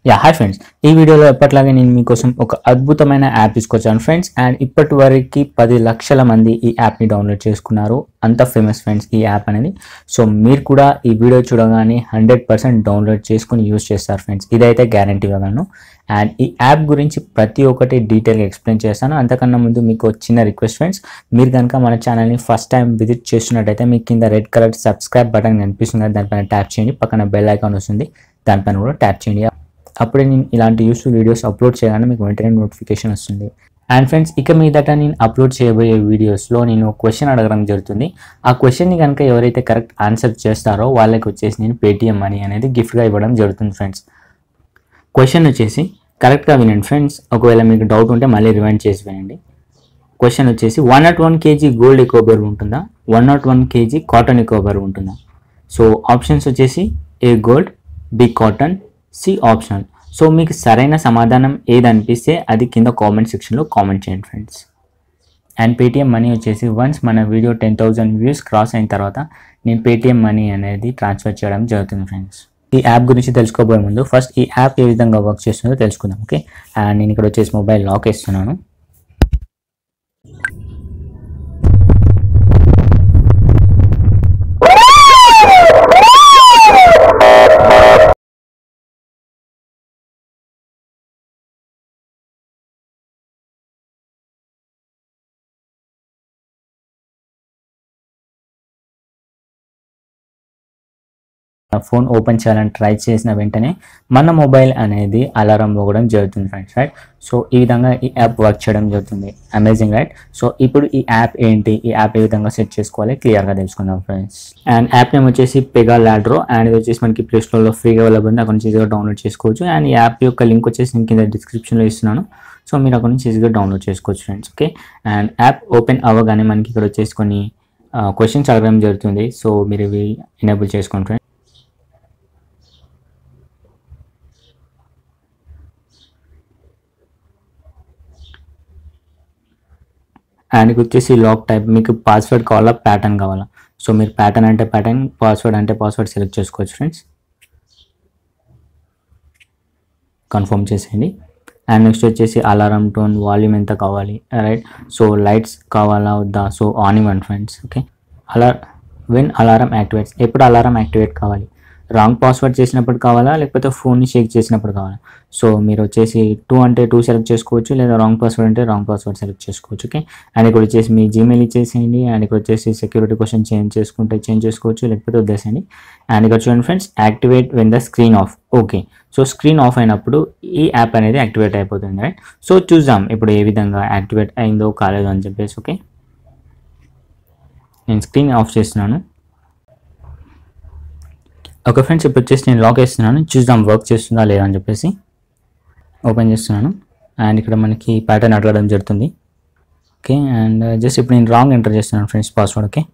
yeah hi friends ఈ వీడియోలో ఎప్పట్లాగే నేను మీకోసం ఒక అద్భుతమైన యాప్ తీసుకొచ్చాను ఫ్రెండ్స్ అండ్ ఇప్పటి వరకు పది లక్షల మంది ఈ యాప్ని డౌన్లోడ్ చేసుకున్నారు అంత ఫేమస్ ఫ్రెండ్స్ ఈ యాప్ అనేది సో మీరు కూడా ఈ వీడియో చూడగానే హండ్రెడ్ పర్సెంట్ డౌన్లోడ్ చేసుకుని యూస్ చేస్తారు ఫ్రెండ్స్ ఇదైతే గ్యారంటీ ఇవ్వగలను అండ్ ఈ యాప్ గురించి ప్రతి ఒక్కటి డీటెయిల్గా ఎక్స్ప్లెయిన్ చేస్తాను అంతకన్నా ముందు మీకు ఒక చిన్న రిక్వెస్ట్ ఫ్రెండ్స్ మీరు కనుక మన ఛానల్ని ఫస్ట్ టైం విజిట్ చేస్తున్నట్టయితే మీకు కింద రెడ్ కలర్ సబ్స్క్రైబ్ బటన్ కనిపిస్తుంది కదా దానిపైన ట్యాప్ చేయండి పక్కన బెల్ ఐకాన్ వస్తుంది దానిపైన కూడా ట్యాప్ చేయండి అప్పుడే నేను ఇలాంటి యూస్ఫుల్ వీడియోస్ అప్లోడ్ చేయగానే మీకు వెంటనే నోటిఫికేషన్ వస్తుంది అండ్ ఫ్రెండ్స్ ఇక మీదట నేను అప్లోడ్ చేయబోయే వీడియోస్లో నేను క్వశ్చన్ అడగడం జరుగుతుంది ఆ క్వశ్చన్ని కనుక ఎవరైతే కరెక్ట్ ఆన్సర్ చేస్తారో వాళ్ళకి వచ్చేసి నేను పేటిఎం మనీ అనేది గిఫ్ట్గా ఇవ్వడం జరుగుతుంది ఫ్రెండ్స్ క్వశ్చన్ వచ్చేసి కరెక్ట్గా వినండి ఫ్రెండ్స్ ఒకవేళ మీకు డౌట్ ఉంటే మళ్ళీ రివైండ్ చేసి వినండి క్వశ్చన్ వచ్చేసి one not one KG gold ఎకోబర్ ఉంటుందా one not one KG cotton ఎకోబర్ ఉంటుందా సో ఆప్షన్స్ వచ్చేసి A gold B cotton C option so మీకు సరైన సమాధానం ఏది అనిపిస్తే అది కింద కామెంట్ సెక్షన్లో కామెంట్ చేయండి ఫ్రెండ్స్ అండ్ పేటిఎం మనీ వచ్చేసి వన్స్ మన video ten thousand views cross అయిన తర్వాత నేను పేటిఎం మనీ అనేది ట్రాన్స్ఫర్ చేయడం జరుగుతుంది ఫ్రెండ్స్ ఈ యాప్ గురించి తెలుసుకోబోయే ముందు ఫస్ట్ ఈ యాప్ ఏ విధంగా వర్క్ చేస్తుందో తెలుసుకుందాం ఓకే అండ్ నేను ఇక్కడ వచ్చేసి మొబైల్ లాక్ ఇస్తున్నాను ఫోన్ ఓపెన్ చేయాలని ట్రై చేసిన వెంటనే మన మొబైల్ అనేది అలారం పోవడం జరుగుతుంది ఫ్రెండ్స్ రైట్ సో ఈ విధంగా ఈ యాప్ వర్క్ చేయడం జరుగుతుంది అమేజింగ్ రైట్ సో ఇప్పుడు ఈ యాప్ ఏంటి ఈ యాప్ ఏ విధంగా సెట్ చేసుకోవాలి క్లియర్గా తెలుసుకుందాం ఫ్రెండ్స్ అండ్ యాప్ నేమ్ వచ్చేసి పెగా లాడ్రో అండ్ ఇది వచ్చేసి మనకి ప్లే స్టోర్లో ఫ్రీగా అవైలబుల్ ఉంది అక్కడ నుంచి ఈజీగా డౌన్లోడ్ చేసుకోవచ్చు అండ్ ఈ యాప్ యొక్క లింక్ వచ్చేసి నేను కింద డిస్క్రిప్షన్లో ఇస్తున్నాను సో మీరు అక్కడ నుంచి ఈజీగా డౌన్లోడ్ చేసుకోవచ్చు friends okay and app open అవ్వగానే మనకి ఇక్కడ వచ్చేసి కొన్ని క్వశ్చన్స్ అడగడం జరుగుతుంది సో మీరు ఇవి ఎనేబుల్ చేసుకోండి ఫ్రెండ్స్ అండ్ ఇది వచ్చేసి లాక్ టైప్ మీకు పాస్వర్డ్ కావాలా ప్యాటర్న్ కావాలా సో మీరు ప్యాటర్న్ అంటే ప్యాటర్న్ పాస్వర్డ్ అంటే పాస్వర్డ్ సెలెక్ట్ చేసుకోవచ్చు ఫ్రెండ్స్ కన్ఫర్మ్ చేసేయండి అండ్ నెక్స్ట్ వచ్చేసి అలారం టోన్ వాల్యూమ్ ఎంత కావాలి రైట్ సో లైట్స్ కావాలా వద్దా సో ఆన్ ఇవ్వండి ఫ్రెండ్స్ ఓకే అలా వెన్ అలారం యాక్టివేట్స్ ఎప్పుడు అలారం యాక్టివేట్ కావాలి రాంగ్ పాస్వర్డ్ చేసినప్పుడు కావాలా లేకపోతే ఫోన్ని షేక్ చేసినప్పుడు కావాలా సో మీరు వచ్చేసి టూ అంటే టూ సెలెక్ట్ చేసుకోవచ్చు లేదా రాంగ్ పాస్వర్డ్ అంటే రాంగ్ పాస్వర్డ్ సెలెక్ట్ చేసుకోవచ్చు ఓకే అండ్ ఇక్కడ వచ్చేసి మీ జీమెయిల్ ఇచ్చేసేయండి అండ్ ఇక్కడ వచ్చేసి సెక్యూరిటీ క్వశ్చన్ చేంజ్ చేసుకుంటే చేంజ్ చేసుకోవచ్చు లేకపోతే వదిలేసేయండి అండ్ ఇక్కడ చూడండి friends activate when the screen off okay so screen off అయినప్పుడు ఈ యాప్ అనేది యాక్టివేట్ అయిపోతుంది రైట్ సో చూద్దాం ఇప్పుడు ఏ విధంగా యాక్టివేట్ అయిందో కాలేదో అని చెప్పేసి ఓకే నేను స్క్రీన్ ఆఫ్ చేస్తున్నాను ఓకే ఫ్రెండ్స్ ఇప్పుడు వచ్చేసి నేను లాక్ చేస్తున్నాను చూద్దాం వర్క్ చేస్తుందా లేదా అని చెప్పేసి ఓపెన్ చేస్తున్నాను అండ్ ఇక్కడ మనకి ప్యాటర్న్ అడగడం జరుగుతుంది ఓకే అండ్ జస్ట్ ఇప్పుడు నేను రాంగ్ ఎంటర్ చేస్తున్నాను ఫ్రెండ్స్ పాస్వర్డ్ ఓకే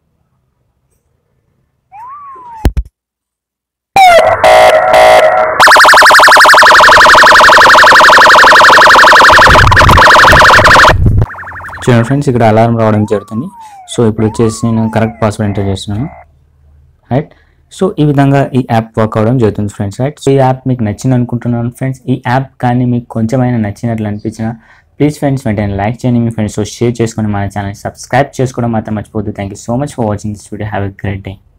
చూడండి ఫ్రెండ్స్ ఇక్కడ అలారం రావడం జరుగుతుంది సో ఇప్పుడు వచ్చేసి నేను కరెక్ట్ పాస్వర్డ్ ఎంటర్ చేస్తున్నాను రైట్ సో ఈ విధంగా ఈ యాప్ వర్క్ అవడం జరుగుతుంది ఫ్రెండ్స్ రైట్ సో ఈ యాప్ మీకు నచ్చింది అనుకుంటున్నాను ఫ్రెండ్స్ ఈ యాప్ కానీ మీకు కొంచెమైనా నచ్చినట్లు అనిపించిన ప్లీజ్ ఫ్రెండ్స్ వెంటనే లైక్ చేయండి మీ ఫ్రెండ్స్తో షేర్ చేసుకొని మన ఛానల్ సబ్స్క్రైబ్ చేసుకోవడం మాత్రం మర్చిపోద్దు thank you so much for watching this video have a great day